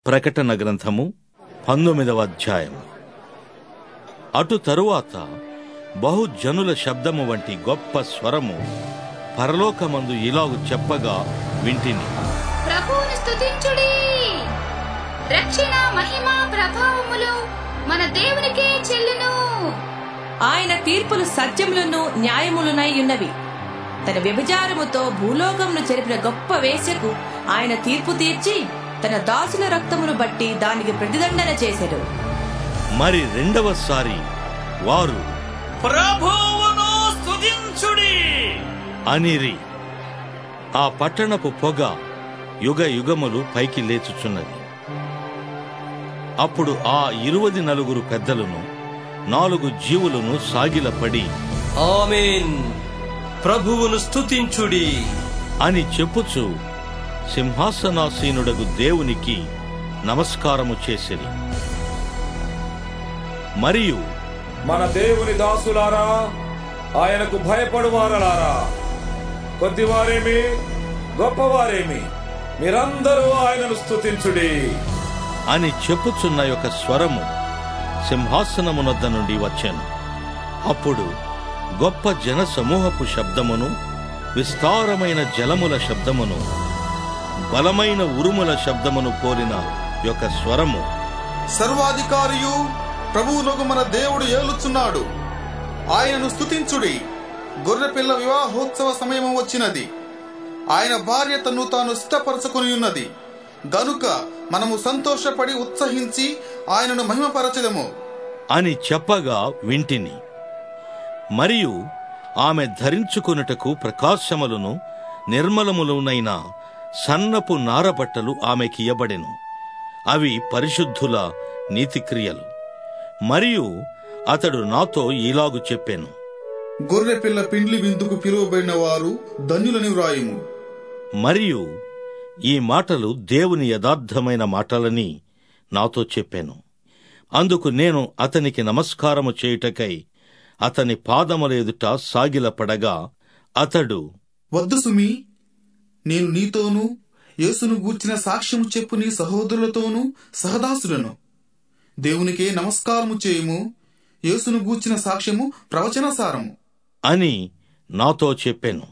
ప్రకటన గ్రంథము పంతొమ్మిదవ అధ్యాయం అటు తరువాత బహుజనుల శబ్దము వంటి గొప్ప స్వరము పరలోకమందు ఇలాగు చెప్పగా వింటిని ప్రభువును స్తుతించుడి రక్షణ మహిమ ప్రభావములు మన దేవునికే చెల్లును ఆయన తీర్పులు సత్యములను న్యాయములునై ఉన్నవి తన వ్యభిచారముతో భూలోకమును చెరిపిన గొప్ప వేశ్యకు ఆయన తీర్పు తీర్చి తన దాసుల రక్తమును బట్టి దానికి ప్రతిదండన చేశాడు మరి రెండవసారి వారు ప్రభువును స్తుతించుడి అనిరి ఆ పట్టణపు పొగ యుగ యుగములు పైకి లేచుచున్నది అప్పుడు ఆ ఇరువది నలుగురు పెద్దలను నాలుగు జీవులను సాగిలపడి ఆమేన్ ప్రభువును స్తుతించుడి అని చెప్పుచు సింహాసనాసీనుడగు దేవునికి నమస్కారము చేసిరి మరియు మన దేవుని దాసులారా ఆయనకు భయపడువారలారా కొద్దివారేమి గొప్పవారేమి మీరందరూ ఆయనను స్తుతించుడి అని చెప్పుచున్న యొక్క స్వరము సింహాసనమునొద్ద నుండి వచ్చాను అప్పుడు గొప్ప జన సమూహపు శబ్దమును విస్తారమైన జలముల శబ్దమును బలమైన ఉరుముల శబ్దమును కోరిన యొక్క స్వరము సర్వాధికారియు ప్రభువునకు మన దేవుడు ఏలుచున్నాడు ఆయనను స్తుతించుడి గొర్రెపిల్ల వివాహోత్సవ సమయం వచ్చినది ఆయన భార్య తను తాను సిద్ధపరచుకుని ఉన్నది గనుక మనము సంతోషపడి ఉత్సహించి ఆయనను మహిమపరచదము అని చెప్పగా వింటిని మరియు ఆమె ధరించుకొనుటకు ప్రకాశములను నిర్మలములునైన సన్నపు నారబట్టలు ఆమెకియబడెను అవి పరిశుద్ధుల నీతిక్రియలు మరియు అతడు నాతో ఇలాగు చెప్పాను గొర్రెపిల్ల పిండ్లి విందుకు పిలువబడిన వారు ధన్యులని వ్రాయుము మరియు ఈ మాటలు దేవుని యథార్థమైన మాటలని నాతో చెప్పాను అందుకు నేను అతనికి నమస్కారము చేయుటకై అతని పాదముల ఎదుట సాగిలపడగా అతడు వద్దు సుమి నేను నీతోనూ యేసును గూర్చిన సాక్ష్యము చెప్పు నీ సహోదరులతోనూ సహదాసులను దేవునికే నమస్కారము చేయుము యేసును గూర్చిన సాక్ష్యము ప్రవచనసారము అని నాతో చెప్పాను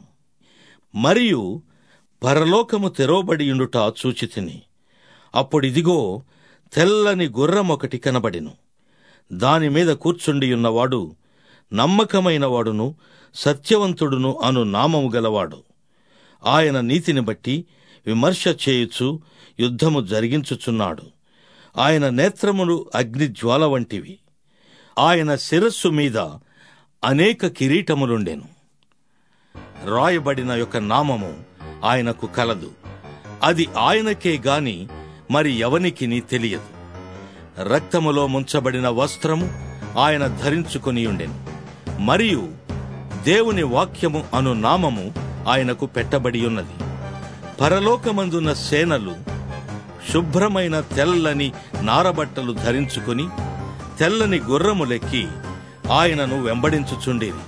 మరియు పరలోకము తెరవబడియుండుట చూచితిని అప్పుడిదిగో తెల్లని గుర్రం ఒకటి కనబడెను దాని మీద కూర్చుండియున్నవాడు నమ్మకమైన వాడును సత్యవంతుడును అను నామము గలవాడు ఆయన నీతిని బట్టి విమర్శ చేయుచు యుద్ధము జరిగించుచున్నాడు ఆయన నేత్రములు అగ్నిజ్వాల వంటివి ఆయన శిరస్సు మీద అనేక కిరీటములుండెను రాయబడిన యొక్క నామము ఆయనకు కలదు అది ఆయనకే గాని మరి ఎవనికిని తెలియదు రక్తములో ముంచబడిన వస్త్రము ఆయన ధరించుకొని ఉండెను మరియు దేవుని వాక్యము అను నామము ఆయనకు పెట్టబడి ఉన్నది పరలోకమందున్న సేనలు శుభ్రమైన తెల్లని నారబట్టలు ధరించుకుని తెల్లని గుర్రములెక్కి ఆయనను వెంబడించుచుండేది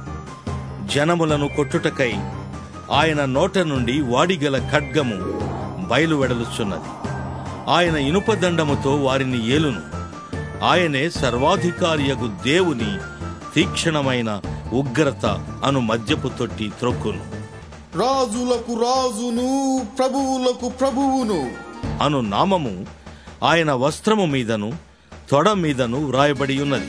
జనములను కొట్టుటకై ఆయన నోట నుండి వాడిగల ఖడ్గము బయలువెడలుచున్నది ఆయన ఇనుపదండముతో వారిని ఏలును ఆయనే సర్వాధికారియగు దేవుని తీక్షణమైన ఉగ్రత అను మద్యపు తొట్టి త్రొక్కును రాజులకు రాజును ప్రభువులకు ప్రభువును అను నామము ఆయన వస్త్రము మీదను తొడ మీదను వ్రాయబడి ఉన్నది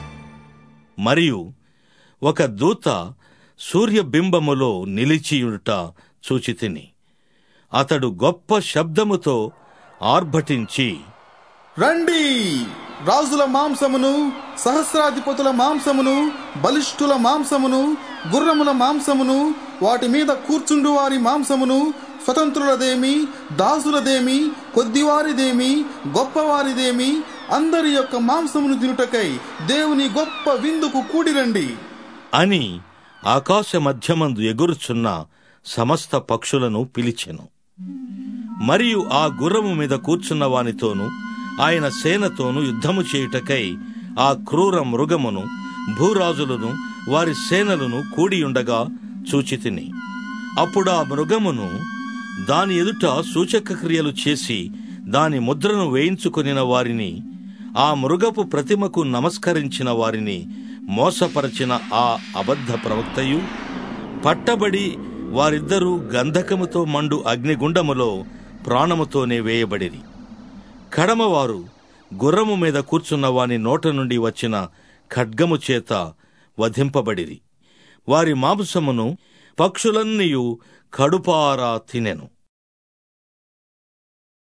మరియు ఒక దూత సూర్యబింబములో నిలిచియుట చూచితిని అతడు గొప్ప శబ్దముతో ఆర్భటించి రండి రాజుల మాంసమును సహస్రాధిపతుల మాంసమును బలిష్ఠుల మాంసమును గుర్రముల మాంసమును వాటి మీద కూర్చుండు వారి మాంసమును స్వతంత్రులదేమి దాసులదేమి కొద్దివారిదేమి గొప్పవారిదేమి అందరి యొక్క మాంసమును తినుటకై దేవుని గొప్ప విందుకు కూడిరండి అని ఆకాశ మధ్యమందు ఎగురుచున్న సమస్త పక్షులను పిలిచెను మరియు ఆ గుర్రము మీద కూర్చున్న వానితోనూ ఆయన సేనతోనూ యుద్ధము చేయుటకై ఆ క్రూర మృగమును భూరాజులను వారి సేనలను కూడియుండగా చూచితిని అప్పుడు ఆ మృగమును దాని ఎదుట సూచక క్రియలు చేసి దాని ముద్రను వేయించుకొనిన వారిని ఆ మృగపు ప్రతిమకు నమస్కరించిన వారిని మోసపరచిన ఆ అబద్ధ ప్రవక్తయు పట్టబడి వారిద్దరూ గంధకముతో మండు అగ్నిగుండములో ప్రాణముతోనే వేయబడిరి కడమవారు గుర్రము మీద కూర్చున్న వాని నోట నుండి వచ్చిన ఖడ్గము చేత వధింపబడిరి వారి మాంసమును పక్షులన్నీయు కడుపారా తినెను